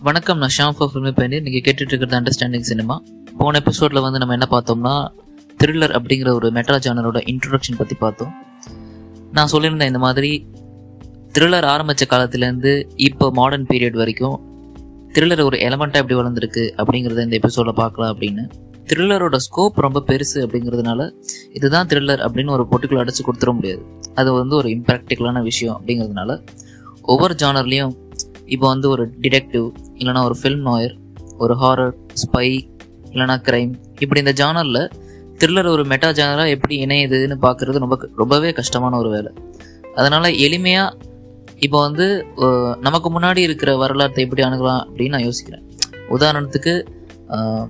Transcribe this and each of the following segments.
வணக்கம் நான் Sham for filmi bandy நீங்கள் கேட்டுட்டு இருக்கிறது அண்டர்ஸ்டாண்டிங் சினிமா போன எபிசோடில் வந்து நம்ம என்ன பார்த்தோம்னா த்ரில்லர் அப்படிங்கிற ஒரு மெட்ரா ஜானரோட இன்ட்ரொடக்ஷன் பற்றி பார்த்தோம் நான் சொல்லியிருந்தேன் இந்த மாதிரி த்ரில்லர் ஆரம்பித்த காலத்துலேருந்து இப்போ மாடர்ன் பீரியட் வரைக்கும் த்ரில்லர் ஒரு எலமெண்ட்டாக எப்படி வளர்ந்துருக்கு அப்படிங்கிறத இந்த எபிசோடில் பார்க்கலாம் அப்படின்னு த்ரில்லரோட ஸ்கோப் ரொம்ப பெருசு அப்படிங்கிறதுனால இதுதான் த்ரில்லர் அப்படின்னு ஒரு பொட்டுக்குள்ள அடைச்சு கொடுத்துட முடியாது அது வந்து ஒரு இம்ப்ராக்டிக்கலான விஷயம் அப்படிங்கிறதுனால ஒவ்வொரு ஜானர்லேயும் இப்போ வந்து ஒரு டிடெக்டிவ் இல்லைனா ஒரு ஃபில்ம் நாயர் ஒரு ஹாரர் ஸ்பை இல்லைனா கிரைம் இப்படி இந்த ஜானரில் த்ரில்லர் ஒரு மெட்டா ஜானராக எப்படி இணையுதுன்னு பார்க்குறது ரொம்ப ரொம்பவே கஷ்டமான ஒரு வேலை அதனால் எளிமையாக இப்போ வந்து அஹ், நமக்கு முன்னாடி இருக்கிற வரலாற்றை எப்படி அணுகலாம் அப்படின்னு நான் யோசிக்கிறேன் உதாரணத்துக்கு அஹ்,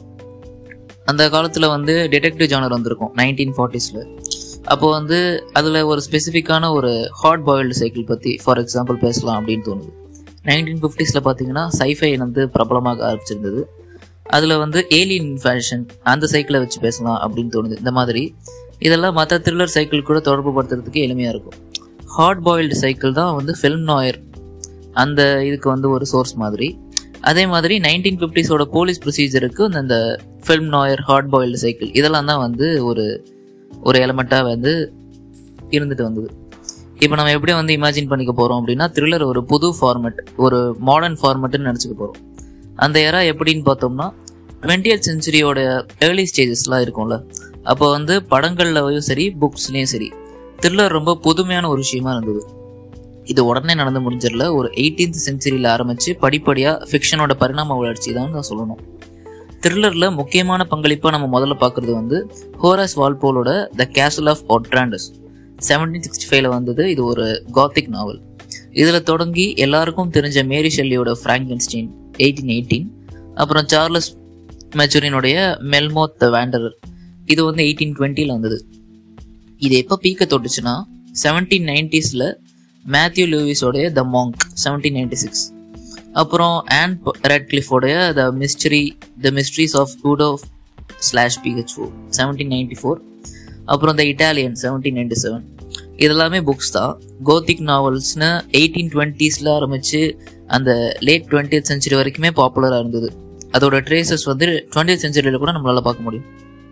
அந்த காலத்தில் வந்து டிடெக்டிவ் ஜானர் வந்திருக்கும் நைன்டீன் ஃபார்ட்டிஸில் அப்போ வந்து அதில் ஒரு ஸ்பெசிஃபிக்கான ஒரு ஹாட் பாயில்டு சைக்கிள் பற்றி ஃபார் எக்ஸாம்பிள் பேசலாம் அப்படின்னு தோணுது நைன்டீன் ஃபிஃப்டிஸில் பார்த்தீங்கன்னா சைஃபை வந்து பிரபலமாக ஆரம்பிச்சிருந்தது அதில் வந்து ஏலியன் ஃபேஷன் அந்த சைக்கிளை வச்சு பேசலாம் அப்படின்னு தோணுது இந்த மாதிரி இதெல்லாம் மற்ற த்ரில்லர் சைக்கிள் கூட தொடர்பு படுத்துறதுக்கு எளிமையாக இருக்கும் ஹாட் பாயில்டு சைக்கிள் தான் வந்து ஃபில்ம் நாயர் அந்த இதுக்கு வந்து ஒரு சோர்ஸ் மாதிரி அதே மாதிரி நைன்டீன் ஃபிஃப்டிஸோட போலீஸ் ப்ரொசீஜருக்கு அந்த film noir hard boiled cycle இதெல்லாம் தான் வந்து ஒரு ஒரு எலமெண்ட்டாக வந்து இருந்துட்டு வந்தது இப்போ நம்ம எப்படி வந்து இமேஜின் பண்ணிக்க போகிறோம் அப்படின்னா த்ரில்லர் ஒரு புது ஃபார்மேட் ஒரு மாடர்ன் ஃபார்மேட்னு நினச்சிக்க போகிறோம் அந்த எரா எப்படின்னு பார்த்தோம்னா டுவெண்ட்டியத் செஞ்சுரியோட ஏர்லி ஸ்டேஜஸ்லாம் இருக்கும்ல அப்போ வந்து படங்கள்லயும் சரி புக்ஸ்லேயும் சரி த்ரில்லர் ரொம்ப புதுமையான ஒரு விஷயமா இருந்தது இது உடனே நடந்து முடிஞ்சிடல ஒரு எயிட்டீன்த் செஞ்சுரியில் ஆரம்பிச்சு படிப்படியாக ஃபிக்ஷனோட பரிணாம வளர்ச்சி தான் நான் சொல்லணும் த்ரில்லரில் முக்கியமான பங்களிப்பாக நம்ம முதல்ல பார்க்குறது வந்து ஹோரஸ் வால்போலோட the castle of Otranto's seventeen sixty ஃபைவ்ல வந்தது இது ஒரு காத்திக் நாவல் இதில் தொடங்கி எல்லாருக்கும் தெரிஞ்ச மேரி ஷெல்லியோட ஃப்ராங்கன்ஸ்டீன் எயிட்டீன் எயிட்டீன் அப்புறம் சார்லஸ் மெச்சூரினுடைய மெல்மோத் த வேண்டரர் இது வந்து எயிட்டீன் டுவெண்ட்டியில் வந்தது இது எப்போ பீக்க தொட்டுச்சுன்னா செவன்டீன் நைன்டிஸில் மேத்யூ லூவிஸோடைய the monk seventeen ninety six அப்புறம் ஆன் ரெட்கிளிஃபோடைய the mystery the mysteries of Udolpho seventeen ninety four அப்புறம் the Italian seventeen ninety seven இதெல்லாமே புக்ஸ் தான் கோத்திக் நாவல்ஸ்னு எயிட்டீன் டுவெண்ட்டீஸில் ஆரம்பிச்சு அந்த லேட் டுவெண்ட்டியத் செஞ்சுரி வரைக்குமே பாப்புலராக இருந்தது அதோட ட்ரேசஸ் வந்து டுவெண்ட்டியத் செஞ்சுரியில் கூட நம்மளால பார்க்க முடியும்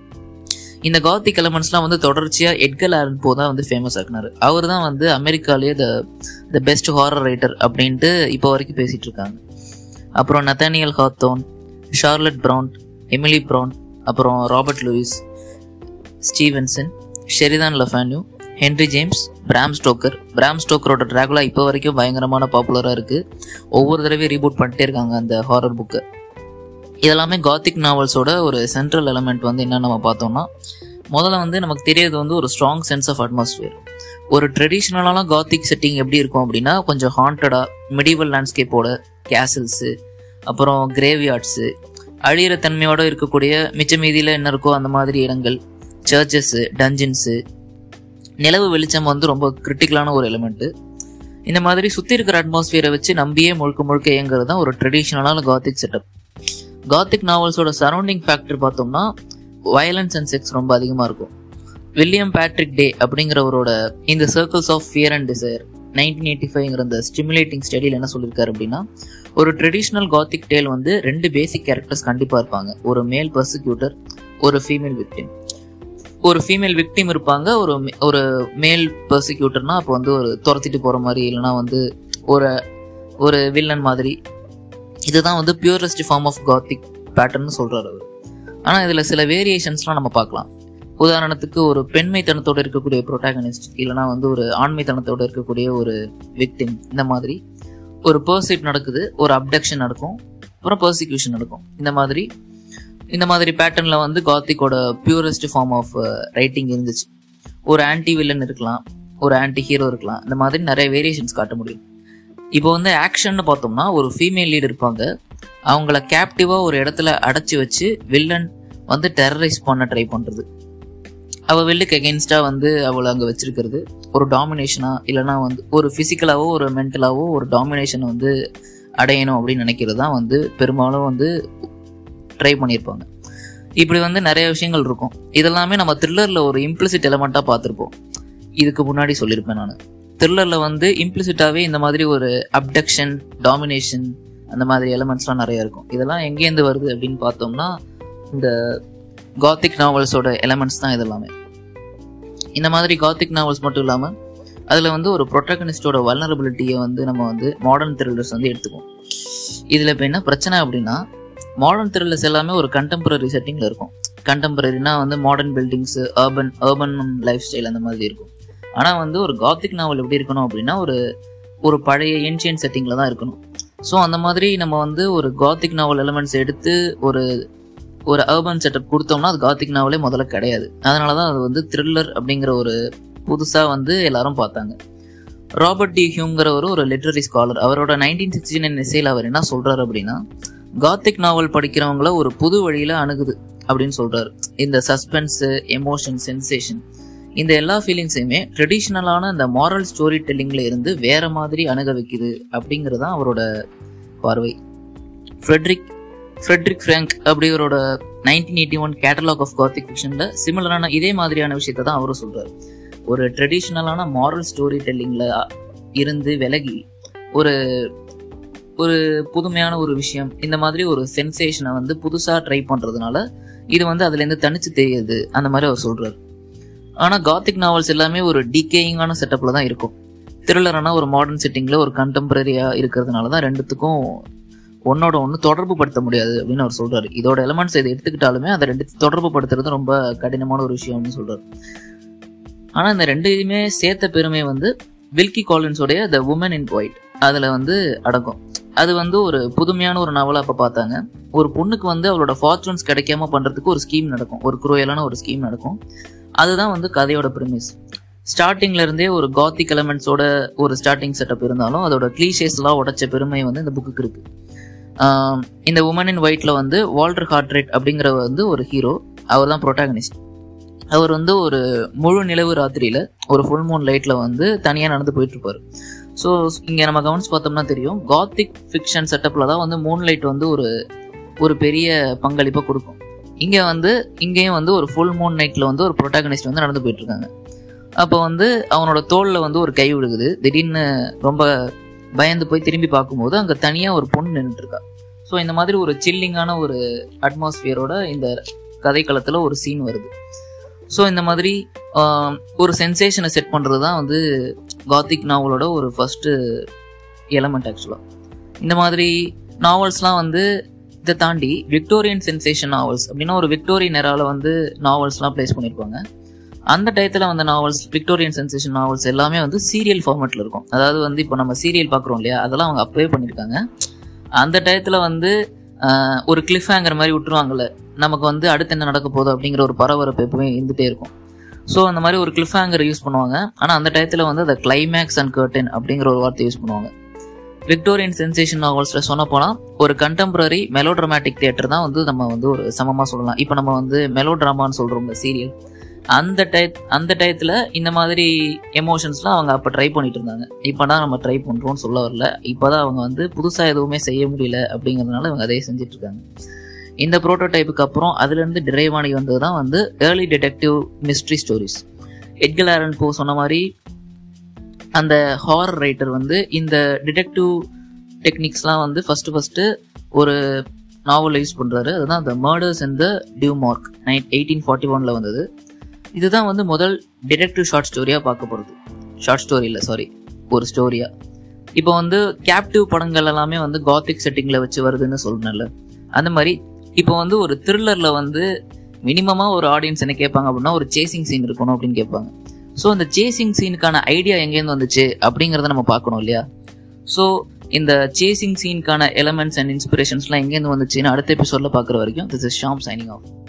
இந்த காத்திக் எலமெண்ட்ஸ்லாம் வந்து தொடர்ச்சியாக எட்கல் ஆலன் போ தான் வந்து ஃபேமஸ் ஆக்குனாரு அவர் தான் வந்து அமெரிக்காலேயே the the best horror writer அப்படின்ட்டு இப்போ வரைக்கும் பேசிட்டு இருக்காங்க அப்புறம் Nathaniel Hawthorne Charlotte Bronte Emily Bronte அப்புறம் Robert Louis Stevenson Sheridan Le Fanu Henry James Bram Stoker Bram ஸ்டோக்கரோட ட்ராகுலா இப்போ வரைக்கும் பயங்கரமான பாப்புலராக இருக்குது ஒவ்வொரு தடவையும் ரீபூட் பண்ணிட்டே இருக்காங்க அந்த ஹாரர் புக்கை இதெல்லாமே காத்திக் நாவல்ஸோட ஒரு சென்ட்ரல் எலமெண்ட் வந்து என்ன நம்ம பார்த்தோம்னா முதல்ல வந்து நமக்கு தெரியறது வந்து ஒரு ஸ்ட்ராங் சென்ஸ் ஆஃப் அட்மாஸ்பியர் ஒரு ட்ரெடிஷ்னலான காத்திக் செட்டிங் எப்படி இருக்கும் அப்படின்னா கொஞ்சம் ஹாண்டடாக மிடிவல் லேண்ட்ஸ்கேப்போட கேசல்ஸு அப்புறம் கிரேவ்யார்ட்ஸு அழியிற தன்மையோட இருக்கக்கூடிய மிச்ச மீதியில் என்ன இருக்கோ அந்த மாதிரி இடங்கள் சர்ச்சஸ்ஸு டஞ்சன்ஸு நிலவு வெளிச்சம் வந்து ரொம்ப கிரிட்டிக்கலான ஒரு எலிமெண்ட்டு இந்த மாதிரி சுற்றி இருக்கிற அட்மாஸ்பியரை வச்சு நம்பியே முழுக்க முழுக்க இயங்குறது தான் ஒரு ட்ரெடிஷ்னலான காத்திக் செட்டப் காத்திக் நாவல்ஸோட சரௌண்டிங் ஃபேக்டர் பார்த்தோம்னா வயலன்ஸ் அண்ட் செக்ஸ் ரொம்ப அதிகமாக இருக்கும் வில்லியம் பேட்ரிக் டே அப்படிங்கிறவரோட இந்த circles of fear and desire nineteen eighty ஃபைவ்ங்கிற அந்த ஸ்டிமுலேட்டிங் ஸ்டடியில் என்ன சொல்லியிருக்காரு அப்படின்னா ஒரு ட்ரெடிஷ்னல் காத்திக் டேல் வந்து ரெண்டு பேசிக் கேரக்டர்ஸ் கண்டிப்பாக இருப்பாங்க ஒரு மேல் பர்சிக்யூட்டர் ஒரு ஃபீமேல் விக்டிம் ஒரு ஃபீமேல் விக்டிம் இருப்பாங்க ஒரு மே- ஒரு மேல் பர்சிக்யூட்டர்னா அப்போ வந்து ஒரு துரத்திட்டு போகிற மாதிரி இல்லைனா வந்து ஒரு ஒரு வில்லன் மாதிரி இதுதான் வந்து purest form of gothic pattern சொல்றாரு அவர் ஆனா இதுல சில வேரியேஷன்ஸ்லாம் நம்ம பார்க்கலாம் உதாரணத்துக்கு ஒரு பெண்மைத்தனத்தோட இருக்கக்கூடிய ப்ரொட்டாகனிஸ்ட் இல்லைனா வந்து ஒரு ஆண்மைத்தனத்தோட இருக்கக்கூடிய ஒரு விக்டிம் இந்த மாதிரி ஒரு பர்சிட் நடக்குது ஒரு அப்டக்ஷன் நடக்கும் அப்புறம் பர்சிக்யூஷன் நடக்கும் இந்த மாதிரி இந்த மாதிரி பேட்டர்ன்ல வந்து காத்திக்கோட பியூரஸ்ட் ஃபார்ம் ஆஃப் ரைட்டிங் இருந்துச்சு ஒரு ஆன்டி வில்லன் இருக்கலாம் ஒரு ஆன்டி ஹீரோ இருக்கலாம் இந்த மாதிரி நிறைய வேரியேஷன்ஸ் காட்ட முடியும் இப்போ வந்து ஆக்ஷன்னு பார்த்தோம்னா ஒரு ஃபீமேல் லீட் இருப்பாங்க அவங்கள கேப்டிவா ஒரு இடத்துல அடைச்சி வச்சு வில்லன் வந்து டெரரைஸ் பண்ண ட்ரை பண்றது அவ வில்லுக்கு அகெயின்ஸ்டா வந்து அவளை அங்க வச்சிருக்கிறது ஒரு டாமினேஷனா இல்லைன்னா வந்து ஒரு பிசிக்கலாவோ ஒரு மென்டலாவோ ஒரு டாமினேஷன் வந்து அடையணும் அப்படின்னு நினைக்கிறது தான் வந்து பெரும்பாலும் வந்து ட்ரை பண்ணியிருப்பாங்க இப்படி வந்து நிறைய விஷயங்கள் இருக்கும் இதெல்லாமே நம்ம த்ரில்லர்ல ஒரு இம்ப்ளிசிட் எலமெண்ட்டா பார்த்துருப்போம் இதுக்கு முன்னாடி சொல்லியிருப்பேன் நான் த்ரில்லரில் வந்து இம்ப்ளிசிட்டாகவே இந்த மாதிரி ஒரு அப்டக்ஷன் டாமினேஷன் அந்த மாதிரி எலமெண்ட்ஸ்லாம் நிறைய இருக்கும் இதெல்லாம் எங்கேருந்து வருது அப்படின்னு பார்த்தோம்னா இந்த காத்திக் நாவல்ஸோட எலமெண்ட்ஸ் தான் இது எல்லாமே இந்த மாதிரி காத்திக் நாவல்ஸ் மட்டும் இல்லாமல் அதில் வந்து ஒரு ப்ரொட்டகனிஸ்டோட வல்னரபிலிட்டியை வந்து நம்ம வந்து மாடர்ன் த்ரில்லர்ஸ் வந்து எடுத்துக்குவோம் இதில் இப்போ என்ன பிரச்சனை அப்படின்னா மாடர்ன் த்ரில்லர்ஸ் எல்லாமே ஒரு கண்டெம்பரரி செட்டிங்கில் இருக்கும் கண்டெம்பரரினா வந்து modern buildings urban urban lifestyle அந்த மாதிரி இருக்கும் ஆனால் வந்து ஒரு காத்திக் நாவல் எப்படி இருக்கணும் அப்படின்னா ஒரு ஒரு பழைய ஏன்ஷியன் செட்டிங்கில் தான் இருக்கணும் ஸோ அந்த மாதிரி நம்ம வந்து ஒரு காத்திக் நாவல் எலமெண்ட்ஸ் எடுத்து ஒரு ஒரு அர்பன் செட்டப் கொடுத்தோம்னா அது காத்திக் நாவலே முதல்ல கிடையாது அதனால தான் அது வந்து த்ரில்லர் அப்படிங்கிற ஒரு புதுசாக வந்து எல்லாரும் பார்த்தாங்க ராபர்ட் டி ஹியூங்கிறவர் ஒரு லிட்ரரி ஸ்காலர் அவரோட நைன்டீன் சிக்ஸ்டி நைன் இசையில் அவர் என்ன சொல்றாரு அப்படின்னா காத்திக் நாவல் படிக்கிறவங்கள ஒரு புது வழியில அணுகுது அப்படின்னு சொல்றாரு இந்த சஸ்பென்ஸ் எமோஷன் சென்சேஷன் இந்த எல்லா ஃபீலிங்ஸையுமே ட்ரெடிஷ்னலான இந்த மாரல் ஸ்டோரி டெல்லிங்ல இருந்து வேற மாதிரி அணுக வைக்குது அப்படிங்கிறது தான் அவரோட பார்வை ஃப்ரெட்ரிக் ஃப்ரெட்ரிக் ஃப்ரேங்க் அப்படிவரோட nineteen eighty one catalogue of gothic ஃபிக்ஷனில் சிமிலரான இதே மாதிரியான விஷயத்தை தான் அவரும் சொல்றாரு ஒரு ட்ரெடிஷ்னலான மாரல் ஸ்டோரி டெல்லிங்கில் இருந்து விலகி ஒரு ஒரு புதுமையான ஒரு விஷயம் இந்த மாதிரி ஒரு சென்சேஷனை வந்து புதுசாக ட்ரை பண்ணுறதுனால இது வந்து அதுலேருந்து தனிச்சு தெரியுது அந்த மாதிரி அவர் சொல்கிறார் ஆனால் காத்திக் நாவல்ஸ் எல்லாமே ஒரு டிகேயிங்கான செட்டப்பில் தான் இருக்கும் த்ரில்லரான ஒரு மாடர்ன் செட்டிங்கில் ஒரு கண்டெம்பரரியாக இருக்கிறதுனால தான் ரெண்டுத்துக்கும் ஒன்னோட ஒன்று தொடர்பு படுத்த முடியாது அப்படின்னு அவர் சொல்கிறார் இதோட எலமெண்ட்ஸ் இதை எடுத்துக்கிட்டாலுமே அதை ரெண்டு தொடர்பு படுத்துறது ரொம்ப கடினமான ஒரு விஷயம்னு சொல்கிறார் ஆனால் இந்த ரெண்டையுமே சேர்த்த பெருமை வந்து வில்கி காலின்ஸோடைய த உமன் இன் ஒயிட் அதில் வந்து அடங்கும் அது வந்து ஒரு புதுமையான ஒரு நாவலாக அப்போ பார்த்தாங்க ஒரு பொண்ணுக்கு வந்து அவளோட ஃபார்ச்சூன்ஸ் கிடைக்காம பண்ணுறதுக்கு ஒரு ஸ்கீம் நடக்கும் ஒரு குரோயலான ஒரு ஸ்கீம் நடக்கும் அதுதான் வந்து கதையோட ப்ரிமிஸ் ஸ்டார்டிங்ல இருந்தே ஒரு காத்திக் எலமெண்ட்ஸோட ஒரு ஸ்டார்டிங் செட்டப் இருந்தாலும் அதோட கிளீஷேஸ்லாம் உடைச்ச பெருமை வந்து இந்த புக்குக்கு இருக்கு ஆஹ் இந்த உமன் இன் ஒயிட்ல வந்து வால்டர் ஹார்ட்ரேட் அப்படிங்கிற வந்து ஒரு ஹீரோ அவர் தான் ப்ரொட்டாகனிஸ்ட் அவர் வந்து ஒரு முழு நிலவு ராத்திரியில ஒரு ஃபுல் மூன் லைட்ல வந்து தனியா நடந்து போயிட்டு இருப்பாரு ஸோ இங்க நம்ம கவனிச்சு பார்த்தோம்னா தெரியும் காத்திக் ஃபிக்ஷன் செட்டப்ல தான் வந்து மூன் லைட் வந்து ஒரு ஒரு பெரிய பங்களிப்பை கொடுக்கும் இங்க வந்து இங்கேயும் வந்து ஒரு ஃபுல் மூன் நைட்ல வந்து ஒரு ப்ரொட்டாகனிஸ்ட் வந்து நடந்து போயிட்டு இருக்காங்க அப்போ வந்து அவனோட தோல்ல வந்து ஒரு கை விழுகுது திடீர்னு ரொம்ப பயந்து போய் திரும்பி பார்க்கும்போது அங்க தனியா ஒரு பொண்ணு நின்றுட்டு இருக்கா ஸோ இந்த மாதிரி ஒரு சில்லிங்கான ஒரு அட்மாஸ்பியரோட இந்த கதைக்களத்துல ஒரு சீன் வருது ஸோ இந்த மாதிரி ஆஹ், ஒரு சென்சேஷனை செட் பண்ணுறது தான் வந்து காத்திக் நாவலோட ஒரு ஃபர்ஸ்ட் எலமெண்ட் ஆக்சுவலாக இந்த மாதிரி நாவல்ஸ்லாம் வந்து இதை தாண்டி விக்டோரியன் சென்சேஷன் நாவல்ஸ் அப்படின்னா ஒரு விக்டோரியன் எரால வந்து நாவல்ஸ்லாம் ப்ளேஸ் பண்ணியிருப்பாங்க அந்த டயத்தில் வந்த நாவல்ஸ் விக்டோரியன் சென்சேஷன் நாவல்ஸ் எல்லாமே வந்து சீரியல் ஃபார்மேட்டில் இருக்கும் அதாவது வந்து இப்போ நம்ம சீரியல் பார்க்குறோம் இல்லையா அதெல்லாம் அவங்க அப்பவே பண்ணியிருக்காங்க அந்த டயத்தில் வந்து ஆஹ், ஒரு கிளிஃப் ஹேங்கர் மாதிரி விட்டுருவாங்கல்ல நமக்கு வந்து அடுத்து என்ன நடக்க போகுது அப்படிங்கிற ஒரு பரபரப்பு எப்பவுமே இருந்துகிட்டே இருக்கும் ஸோ அந்த மாதிரி ஒரு கிளிஃப் ஹேங்கர் யூஸ் பண்ணுவாங்க ஆனால் அந்த டயத்தில் வந்து அந்த கிளைமேக்ஸ் அண்ட் கர்டன் அப்படிங்கிற ஒரு வார்த்தை யூஸ் பண்ணுவாங்க விக்டோரியன் சென்சேஷன் நாவல்ஸில் சொன்ன போனால் ஒரு கண்டெம்பரரி மெலோட்ராமேட்டிக் தியேட்டர் தான் வந்து நம்ம வந்து ஒரு சமமாக சொல்லலாம் இப்போ நம்ம வந்து மெலோட்ராமான்னு சொல்கிறோம் சீரியல் அந்த டய அந்த டயத்தில் இந்த மாதிரி எமோஷன்ஸ்லாம் அவங்க அப்போ ட்ரை பண்ணிட்டு இருந்தாங்க இப்போ தான் நம்ம ட்ரை பண்ணுறோம்னு சொல்ல வரல இப்போ தான் அவங்க வந்து புதுசாக எதுவுமே செய்ய முடியல அப்படிங்கிறதுனால அவங்க அதே செஞ்சுட்டு இருக்காங்க இந்த ப்ரோட்டோடைப்புக்கு அப்புறம் அதுலேருந்து டிரைவ் ஆகி வந்தது தான் வந்து early detective mystery stories Edgar Allan Poe சொன்ன மாதிரி அந்த ஹாரர் ரைட்டர் வந்து இந்த டிடெக்டிவ் டெக்னிக்ஸ்லாம் வந்து ஃபர்ஸ்ட் ஃபர்ஸ்ட் ஒரு நாவலில் யூஸ் பண்ணுறாரு அதுதான் the murders in the rue Morgue nine eighteen forty ஒனில் வந்தது இதுதான் வந்து முதல் டிடெக்டிவ் ஷார்ட் ஸ்டோரியாக பார்க்க போகிறது ஷார்ட் ஸ்டோரி இல்லை சாரி ஒரு ஸ்டோரியா இப்போ வந்து கேப்டிவ் படங்கள் எல்லாமே வந்து காத்திக் செட்டிங்கில் வச்சு வருதுன்னு சொல்றேன்ல அந்த மாதிரி இப்போ வந்து ஒரு த்ரில்லரில் வந்து மினிமமாக ஒரு ஆடியன்ஸ் என்ன கேட்பாங்க அப்படின்னா ஒரு சேசிங் சீன் இருக்கணும் அப்படின்னு கேட்பாங்க ஸோ அந்த சேசிங் சீனுக்கான ஐடியா எங்கேருந்து வந்துச்சு அப்படிங்கிறத நம்ம பார்க்கணும் இல்லையா ஸோ இந்த சேசிங் சீனுக்கான எலமெண்ட்ஸ் அண்ட் இன்ஸ்பிரேஷன்ஸ்லாம் எங்கேருந்து வந்துச்சுன்னு அடுத்த எபிசோடில் பார்க்குற வரைக்கும் this is Sham signing of